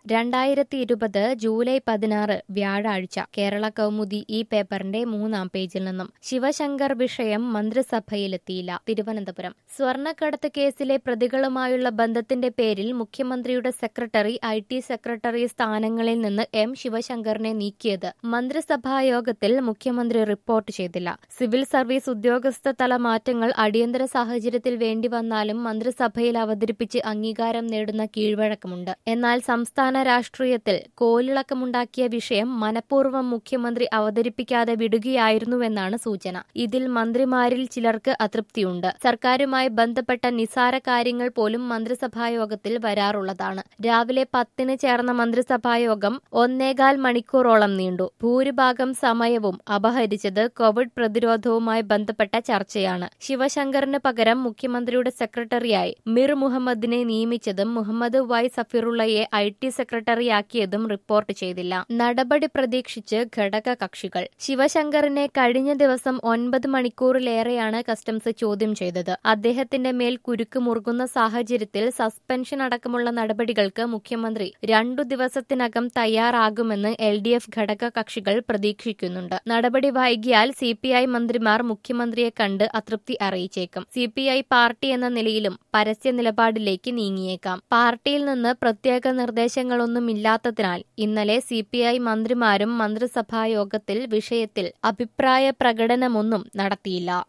രണ്ടായിരത്തി ഇരുപത് ജൂലൈ പതിനാറ് വ്യാഴാഴ്ച കേരള കൗമുദി ഈ പേപ്പറിന്റെ മൂന്നാം പേജിൽ നിന്നും ശിവശങ്കർ വിഷയം മന്ത്രിസഭയിലെത്തിയില്ല തിരുവനന്തപുരം സ്വർണ്ണക്കടത്ത് കേസിലെ പ്രതികളുമായുള്ള ബന്ധത്തിന്റെ പേരിൽ മുഖ്യമന്ത്രിയുടെ സെക്രട്ടറി ഐ ടി സെക്രട്ടറി സ്ഥാനങ്ങളിൽ നിന്ന് എം ശിവശങ്കറിനെ നീക്കിയത് മന്ത്രിസഭാ യോഗത്തിൽ മുഖ്യമന്ത്രി റിപ്പോർട്ട് ചെയ്തില്ല സിവിൽ സർവീസ് ഉദ്യോഗസ്ഥ തല മാറ്റങ്ങൾ അടിയന്തര സാഹചര്യത്തിൽ വേണ്ടിവന്നാലും മന്ത്രിസഭയിൽ അവതരിപ്പിച്ച് അംഗീകാരം നേടുന്ന കീഴ്വഴക്കമുണ്ട് എന്നാൽ സംസ്ഥാന രാഷ്ട്രീയത്തിൽ കോലിളക്കമുണ്ടാക്കിയ വിഷയം മനഃപൂർവ്വം മുഖ്യമന്ത്രി അവതരിപ്പിക്കാതെ വിടുകയായിരുന്നുവെന്നാണ് സൂചന ഇതിൽ മന്ത്രിമാരിൽ ചിലർക്ക് അതൃപ്തിയുണ്ട് സർക്കാരുമായി ബന്ധപ്പെട്ട നിസാര കാര്യങ്ങൾ പോലും മന്ത്രിസഭായോഗത്തിൽ വരാറുള്ളതാണ് രാവിലെ പത്തിന് ചേർന്ന മന്ത്രിസഭായോഗം ഒന്നേകാൽ മണിക്കൂറോളം നീണ്ടു ഭൂരിഭാഗം സമയവും അപഹരിച്ചത് കോവിഡ് പ്രതിരോധവുമായി ബന്ധപ്പെട്ട ചർച്ചയാണ് ശിവശങ്കറിന് പകരം മുഖ്യമന്ത്രിയുടെ സെക്രട്ടറിയായി മിർ മുഹമ്മദിനെ നിയമിച്ചതും മുഹമ്മദ് വൈ സഫീറുള്ളയെ ഐ ടി സെക്രട്ടറിയാക്കിയതും റിപ്പോർട്ട് ചെയ്തില്ല നടപടി പ്രതീക്ഷിച്ച് ഘടക കക്ഷികൾ ശിവശങ്കറിനെ കഴിഞ്ഞ ദിവസം ഒൻപത് മണിക്കൂറിലേറെയാണ് കസ്റ്റംസ് ചോദ്യം ചെയ്തത് അദ്ദേഹത്തിന്റെ മേൽ കുരുക്ക് മുറുകുന്ന സാഹചര്യത്തിൽ സസ്പെൻഷൻ അടക്കമുള്ള നടപടികൾക്ക് മുഖ്യമന്ത്രി രണ്ടു ദിവസത്തിനകം തയ്യാറാകുമെന്ന് എൽ ഡി എഫ് ഘടക കക്ഷികൾ പ്രതീക്ഷിക്കുന്നുണ്ട് നടപടി വൈകിയാൽ സി പി ഐ മന്ത്രിമാർ മുഖ്യമന്ത്രിയെ കണ്ട് അതൃപ്തി അറിയിച്ചേക്കും സി പി ഐ പാർട്ടി എന്ന നിലയിലും പരസ്യ നിലപാടിലേക്ക് നീങ്ങിയേക്കാം പാർട്ടിയിൽ നിന്ന് പ്രത്യേക നിർദ്ദേശങ്ങളൊന്നുമില്ലാത്തതിനാൽ ഇന്നലെ സി പി ഐ മന്ത്രിമാരും മന്ത്രിസഭാ യോഗത്തിൽ വിഷയത്തിൽ അഭിപ്രായ പ്രകടനമൊന്നും നടത്തിയില്ല